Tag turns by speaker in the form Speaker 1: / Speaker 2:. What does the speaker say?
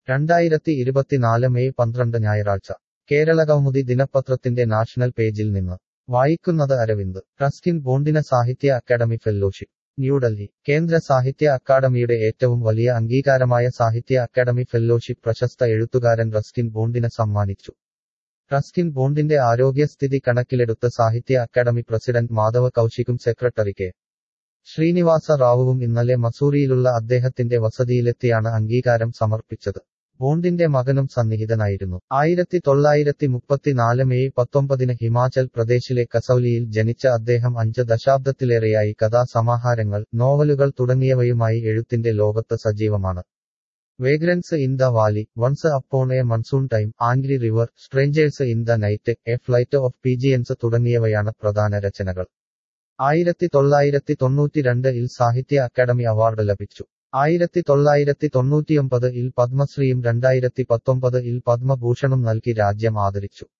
Speaker 1: രണ്ടായിരത്തി ഇരുപത്തിനാല് മെയ് പന്ത്രണ്ട് ഞായറാഴ്ച കേരളകൗമുദി ദിനപത്രത്തിന്റെ നാഷണൽ പേജിൽ നിന്ന് വായിക്കുന്നത് അരവിന്ദ് റസ്കിൻ ബോണ്ടിന് സാഹിത്യ അക്കാദമി ഫെല്ലോഷിപ്പ് ന്യൂഡൽഹി കേന്ദ്ര സാഹിത്യ അക്കാദമിയുടെ ഏറ്റവും വലിയ അംഗീകാരമായ സാഹിത്യ അക്കാദമി ഫെല്ലോഷിപ്പ് പ്രശസ്ത എഴുത്തുകാരൻ റസ്കിൻ ബോണ്ടിന് സമ്മാനിച്ചു റസ്കിൻ ബോണ്ടിന്റെ ആരോഗ്യസ്ഥിതി കണക്കിലെടുത്ത് സാഹിത്യ അക്കാദമി പ്രസിഡന്റ് മാധവ കൗശികും സെക്രട്ടറി കെ ശ്രീനിവാസ റാവുവും ഇന്നലെ മസൂറിയിലുള്ള അദ്ദേഹത്തിന്റെ വസതിയിലെത്തിയാണ് അംഗീകാരം സമർപ്പിച്ചത് ബോണ്ടിന്റെ മകനും സന്നിഹിതനായിരുന്നു ആയിരത്തി തൊള്ളായിരത്തി മുപ്പത്തിനാല് മെയ് പത്തൊമ്പതിന് ഹിമാചൽ പ്രദേശിലെ കസൌലിയിൽ ജനിച്ച അദ്ദേഹം അഞ്ച് ദശാബ്ദത്തിലേറെയായി കഥാസമാഹാരങ്ങൾ നോവലുകൾ തുടങ്ങിയവയുമായി എഴുത്തിന്റെ ലോകത്ത് സജീവമാണ് vagrants in the valley once upon a monsoon time angry river strangers in the night a flight of pigeons തുടങ്ങിയവയാണ് പ്രധാന രചനകൾ ആയിരത്തി തൊള്ളായിരത്തി തൊണ്ണൂറ്റിരണ്ട് ഇൽ സാഹിത്യ അക്കാദമി അവാർഡ് ലഭിച്ചു ആയിരത്തി തൊള്ളായിരത്തി തൊണ്ണൂറ്റിയൊമ്പത് ഇൽ പത്മശ്രീയും രണ്ടായിരത്തി പത്തൊമ്പത് ഇൽ പത്മഭൂഷണും നൽകി രാജ്യം ആദരിച്ചു